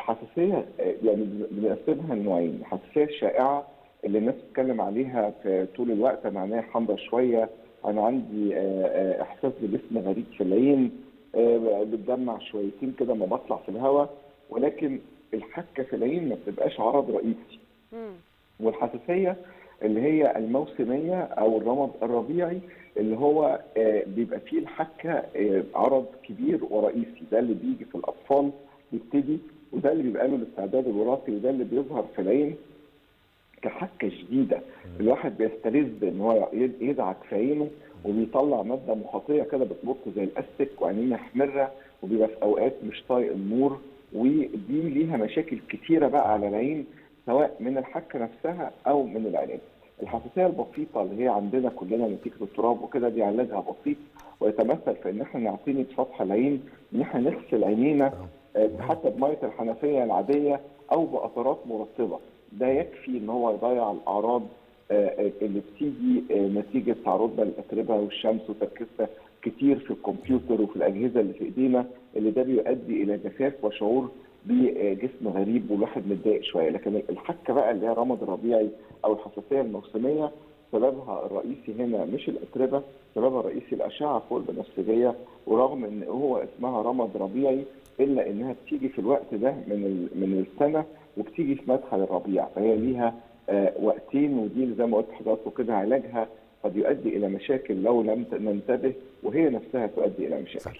الحساسيه آه، يعني بنقسمها لنوعين، الحساسيه الشائعه اللي الناس بتتكلم عليها في طول الوقت انا عينيا حمراء شويه، انا عندي آه، آه، احساس بجسم غريب في العين، آه، بتدمع شويتين كده لما بطلع في الهواء، ولكن الحكه في العين ما بتبقاش عرض رئيسي. مم. والحساسيه اللي هي الموسميه او الرمد الربيعي اللي هو آه، بيبقى فيه الحكه آه، عرض كبير ورئيسي ده اللي بيجي في الاطفال بيبتدي وده اللي بيبقى له الاستعداد الوراثي وده اللي بيظهر في العين كحكه شديده الواحد بيستلذ ان هو يد- يدعك في عينه وبيطلع ماده مخاطيه كده بتبط زي الاستك وعينيه محمره وبيبقى في اوقات مش طايق النور ودي ليها مشاكل كتيره بقى على العين سواء من الحكه نفسها او من العلاج. الحساسيه البسيطه اللي هي عندنا كلنا نتيجه التراب وكده دي علاجها بسيط ويتمثل في ان احنا نعتني بسطح العين ان احنا نغسل عينينا آه، حتى بميه الحنفيه العاديه او بقطرات مرطبه ده يكفي ان هو يضيع الاعراض آه، آه، اللي بتيجي آه، نتيجه تعرضنا للاتربه والشمس وتركيزنا كتير في الكمبيوتر وفي الاجهزه اللي في ايدينا اللي ده بيؤدي الى جفاف وشعور بجسم غريب والواحد متضايق شويه لكن الحكه بقى اللي هي رمد ربيعي او الحساسيه الموسميه سببها الرئيسي هنا مش الاتربه سببها الرئيسي الاشعه فوق البنفسجيه ورغم ان هو اسمها رمد ربيعي الا انها بتيجي في الوقت ده من ال- من السنه وبتيجي في مدخل الربيع فهي ليها آه، وقتين ودي زي ما قلت لحضراتكم كده علاجها قد يؤدي الى مشاكل لو لم ت- ننتبه وهي نفسها تؤدي الى مشاكل